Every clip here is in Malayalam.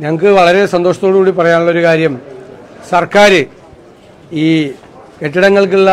ഞങ്ങൾക്ക് വളരെ സന്തോഷത്തോടു കൂടി പറയാനുള്ള ഒരു കാര്യം സർക്കാർ ഈ കെട്ടിടങ്ങൾക്കുള്ള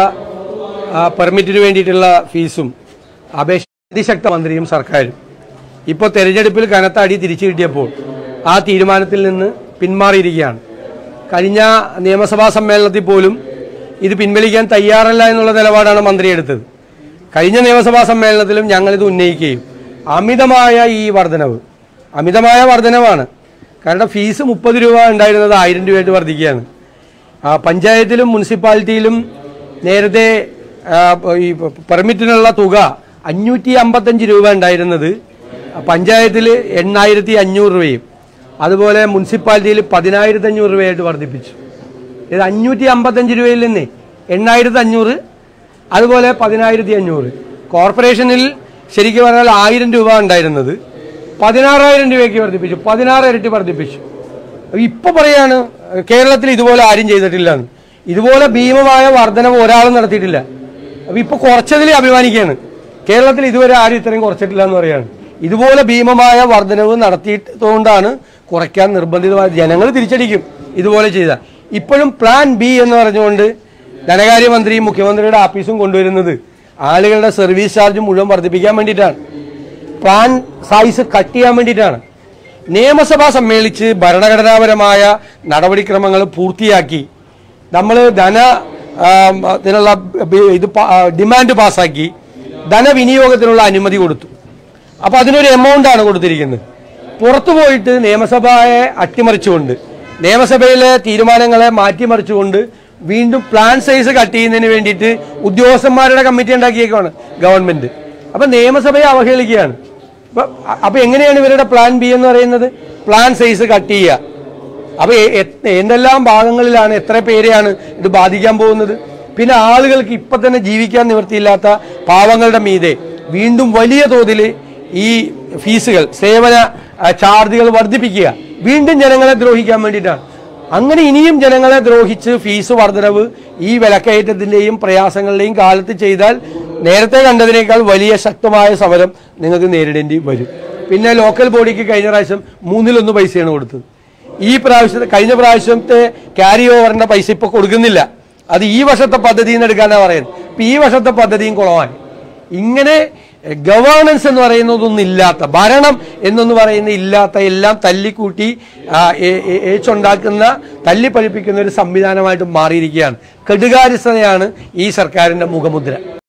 ആ, പെർമിറ്റിന് വേണ്ടിയിട്ടുള്ള ഫീസും അപേക്ഷ അതിശക്ത മന്ത്രിയും സർക്കാരും ഇപ്പോൾ തെരഞ്ഞെടുപ്പിൽ കനത്ത അടി തിരിച്ചു കിട്ടിയപ്പോൾ ആ തീരുമാനത്തിൽ നിന്ന് പിന്മാറിയിരിക്കുകയാണ് കഴിഞ്ഞ നിയമസഭാ സമ്മേളനത്തിൽ പോലും ഇത് പിൻവലിക്കാൻ തയ്യാറല്ല എന്നുള്ള നിലപാടാണ് മന്ത്രി എടുത്തത് കഴിഞ്ഞ നിയമസഭാ സമ്മേളനത്തിലും ഞങ്ങളിത് ഉന്നയിക്കുകയും അമിതമായ ഈ വർധനവ് അമിതമായ വർധനവാണ് കാരണം ഫീസ് മുപ്പത് രൂപ ഉണ്ടായിരുന്നത് ആയിരം രൂപയായിട്ട് വർദ്ധിക്കുകയാണ് ആ, പഞ്ചായത്തിലും മുനിസിപ്പാലിറ്റിയിലും നേരത്തെ ആ, ഈ പെർമിറ്റിനുള്ള തുക അഞ്ഞൂറ്റി അമ്പത്തഞ്ച് രൂപ ഉണ്ടായിരുന്നത് പഞ്ചായത്തിൽ എണ്ണായിരത്തി അഞ്ഞൂറ് രൂപയും അതുപോലെ മുനിസിപ്പാലിറ്റിയിൽ പതിനായിരത്തി അഞ്ഞൂറ് രൂപയായിട്ട് വർദ്ധിപ്പിച്ചു ഇത് അഞ്ഞൂറ്റി അമ്പത്തഞ്ച് രൂപയിൽ നിന്ന് എണ്ണായിരത്തി അഞ്ഞൂറ് അതുപോലെ പതിനായിരത്തി അഞ്ഞൂറ് കോർപ്പറേഷനിൽ ശരിക്കും പറഞ്ഞാൽ ആയിരം രൂപ ഉണ്ടായിരുന്നത് പതിനാറായിരം രൂപയ്ക്ക് വർദ്ധിപ്പിച്ചു പതിനാറ് ഇരട്ടി വർദ്ധിപ്പിച്ചു ഇപ്പൊ പറയാണ് കേരളത്തിൽ ഇതുപോലെ ആരും ചെയ്തിട്ടില്ല എന്ന് ഇതുപോലെ ഭീമമായ വർധനവ് ഒരാളും നടത്തിയിട്ടില്ല അപ്പൊ ഇപ്പൊ കുറച്ചതിൽ അഭിമാനിക്കുകയാണ് കേരളത്തിൽ ഇതുവരെ ആരും ഇത്രയും കുറച്ചിട്ടില്ല എന്ന് പറയാണ് ഇതുപോലെ ഭീമമായ വർധനവ് നടത്തിയിട്ടുകൊണ്ടാണ് കുറയ്ക്കാൻ നിർബന്ധിതമായ ജനങ്ങൾ തിരിച്ചടിക്കും ഇതുപോലെ ചെയ്ത ഇപ്പോഴും പ്ലാൻ ബി എന്ന് പറഞ്ഞുകൊണ്ട് ധനകാര്യമന്ത്രിയും മുഖ്യമന്ത്രിയുടെ ആഫീസും കൊണ്ടുവരുന്നത് ആളുകളുടെ സർവീസ് ചാർജ് മുഴുവൻ വർദ്ധിപ്പിക്കാൻ വേണ്ടിയിട്ടാണ് പ്ലാൻ സൈസ് കട്ട് ചെയ്യാൻ വേണ്ടിയിട്ടാണ് നിയമസഭ സമ്മേളിച്ച് ഭരണഘടനാപരമായ നടപടിക്രമങ്ങൾ പൂർത്തിയാക്കി നമ്മൾ ധന ആ, ഇതിനുള്ള ബി- ഇത് പാ- ആ, ഡിമാൻഡ് പാസ്സാക്കി ധനവിനിയോഗത്തിനുള്ള അനുമതി കൊടുത്തു അപ്പോൾ അതിനൊരു എമൗണ്ട് ആണ് കൊടുത്തിരിക്കുന്നത് പുറത്തു പോയിട്ട് നിയമസഭയെ അട്ടിമറിച്ചുകൊണ്ട് നിയമസഭയിലെ തീരുമാനങ്ങളെ മാറ്റിമറിച്ചുകൊണ്ട് വീണ്ടും പ്ലാൻ സൈസ് കട്ട് ചെയ്യുന്നതിന് വേണ്ടിയിട്ട് ഉദ്യോഗസ്ഥന്മാരുടെ കമ്മിറ്റി ഉണ്ടാക്കിയേക്കാണ് ഗവൺമെന്റ് അപ്പൊ നിയമസഭയെ അവഹേളിക്കുകയാണ് അപ്പൊ അപ്പൊ എങ്ങനെയാണ് ഇവരുടെ പ്ലാൻ ബി എന്ന് പറയുന്നത് പ്ലാൻ സൈസ് കട്ട് ചെയ്യുക അപ്പൊ എ- എ- എന്തെല്ലാം ഭാഗങ്ങളിലാണ് എത്ര പേരെയാണ് ഇത് ബാധിക്കാൻ പോകുന്നത് പിന്നെ ആളുകൾക്ക് ഇപ്പൊ തന്നെ ജീവിക്കാൻ നിവൃത്തിയില്ലാത്ത പാവങ്ങളുടെ മീതെ വീണ്ടും വലിയ തോതിൽ ഈ ഫീസുകൾ സേവന ആ, ചാർജുകൾ വർദ്ധിപ്പിക്കുക വീണ്ടും ജനങ്ങളെ ദ്രോഹിക്കാൻ വേണ്ടിയിട്ടാണ് അങ്ങനെ ഇനിയും ജനങ്ങളെ ദ്രോഹിച്ച് ഫീസ് വർധനവ് ഈ വിലക്കയറ്റത്തിന്റെയും പ്രയാസങ്ങളുടെയും കാലത്ത് ചെയ്താൽ നേരത്തെ കണ്ടതിനേക്കാൾ വലിയ ശക്തമായ സമരം നിങ്ങൾക്ക് നേരിടേണ്ടി വരും പിന്നെ ലോക്കൽ ബോഡിക്ക് കഴിഞ്ഞ പ്രാവശ്യം മൂന്നിലൊന്ന് പൈസയാണ് കൊടുത്തത് ഈ പ്രാവശ്യത്തെ കഴിഞ്ഞ പ്രാവശ്യത്തെ ക്യാരി ഓവറിന്റെ പൈസ ഇപ്പൊ കൊടുക്കുന്നില്ല അത് ഈ വർഷത്തെ പദ്ധതിയിൽ നിന്ന് എടുക്കാനാണ് പറയുന്നത് ഇപ്പൊ ഈ വർഷത്തെ പദ്ധതിയും കുളമായി ഇങ്ങനെ ഗവേണൻസ് എന്ന് പറയുന്നതൊന്നും ഇല്ലാത്ത ഭരണം എന്നൊന്ന് പറയുന്ന ഇല്ലാത്ത എല്ലാം തല്ലിക്കൂട്ടി ആ, ഏ- ഏ- ഏച്ചുണ്ടാക്കുന്ന തല്ലിപ്പഴിപ്പിക്കുന്ന ഒരു സംവിധാനമായിട്ട് മാറിയിരിക്കുകയാണ് കെടുകാര്യസ്ഥതയാണ് ഈ സർക്കാരിന്റെ മുഖമുദ്ര